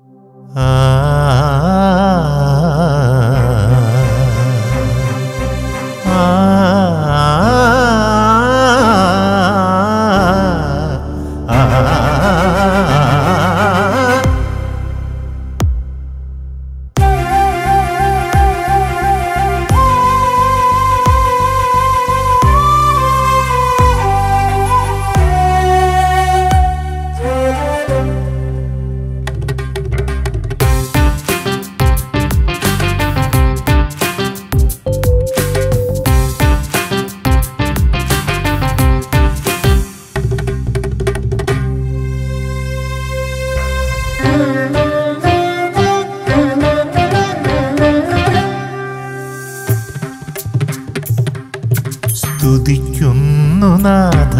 സ്തുതിക്കുന്നു നാഥ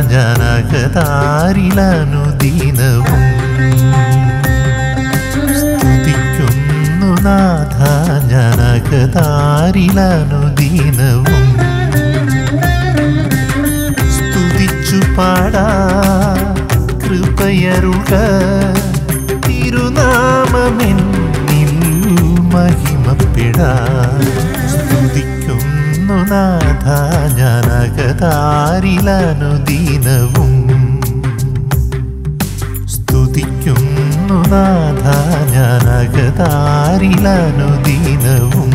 ജനകതാരിലനുദീനവും സ്തുതിക്കുന്നു നാഥ ജനകതാരിലനുദീനവും സ്തുതിച്ചു പാടാ കൃപയരുക തിരുനാമമെന്നിൽ മഹിമപ്പെടാ സ്തുതിക്കുന്നു നാഥ ജനകതാരിലനുദീനവും സ്തുതിക്കുന്നു നാഥ ജനകതാരിലനുദീനവും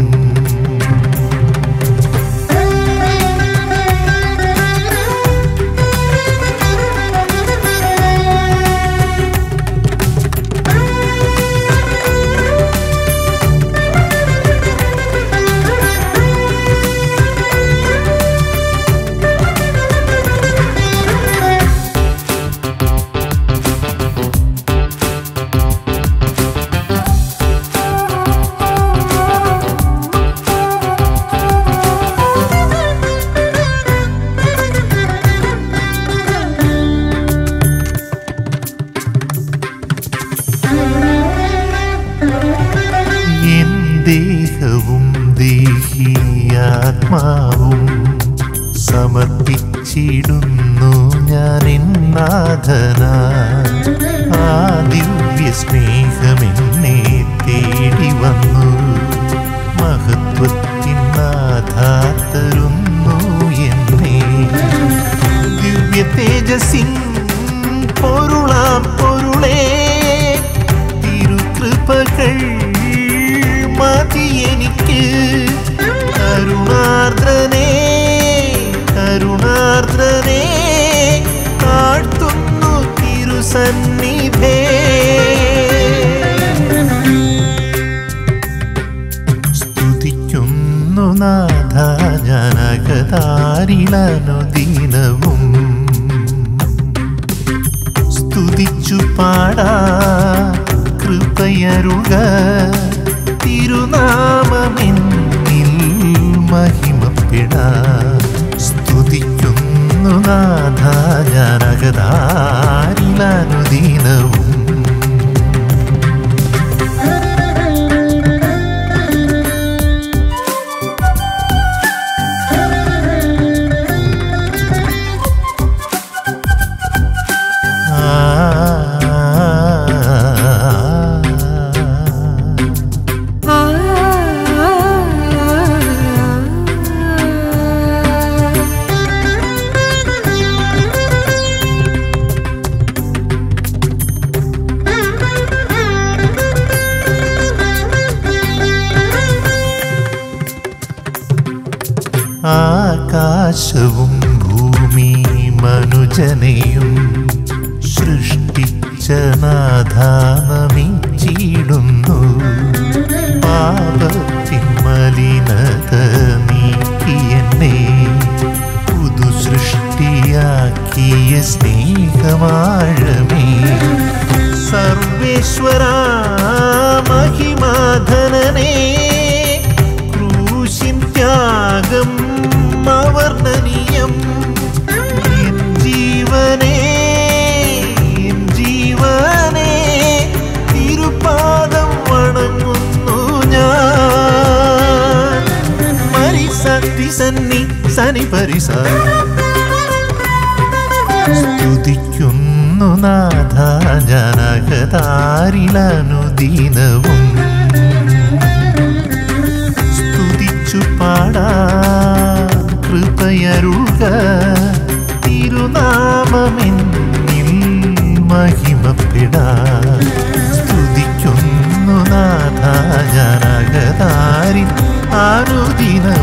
എൻ ദേഹവും ദേഹിയാത്മാവും സമർപ്പിച്ചിടുന്നു ഞാൻ എന്നാഥന ആ ദിവ്യ സ്നേഹമെന്നെ തേടി വന്നു മഹത്വത്തിൻ നാഥ തരുന്നു എന്നെ ദിവ്യ തേജസ്സിൻ പൊരുളാം പൊരുളേ തിരുകൃപകൾ മതി എനിക്ക് കരുണാർദ്രനേ കരുണാർദ്രനേ താഴ്ത്തുന്നു തിരുസന്നിധേ സ്തുതിക്കുന്നു നാഥ ജനകതാരിലനുദീനവും സ്തുതിച്ചു പാടാ കൃപയരുക തിരുനാമമെന്നിൽ മഹിമപ്പെടാ സ്തുതിക്കുന്നു നാഥ ജനകതാരിലനുദീനവും ആകാശവും ഭൂമി മനുജനെയും സൃഷ്ടിച്ച നാഥാനമിച്ചിടുന്നു പാപത്തിൻ മലിനത നീക്കി എന്നെ പുതു സൃഷ്ടിയാക്കിയ സ്നേഹമാഴമേ സർവേശ്വര മഹിമാധനനേ ക്രൂശിൻ ത്യാഗം അവർണ്ണനീയം എൻ ജീവനേ എൻ ജീവനേ തിരുപാദം വണങ്ങുന്നു ഞാൻ മരിസക്തി സന്നി സനി പരിസ സ്തുതിക്കുന്നു നാഥ ജനകതാരിലനുദീനവും അനുദിനവും സ്തുതിച്ചു പാടാ കൃപയരുക തിരുനാമമെന്നിൽ മഹിമപ്പെടാ സ്തുതിക്കുന്നു നാഥ ഞാനകതാരി അനുദിനവും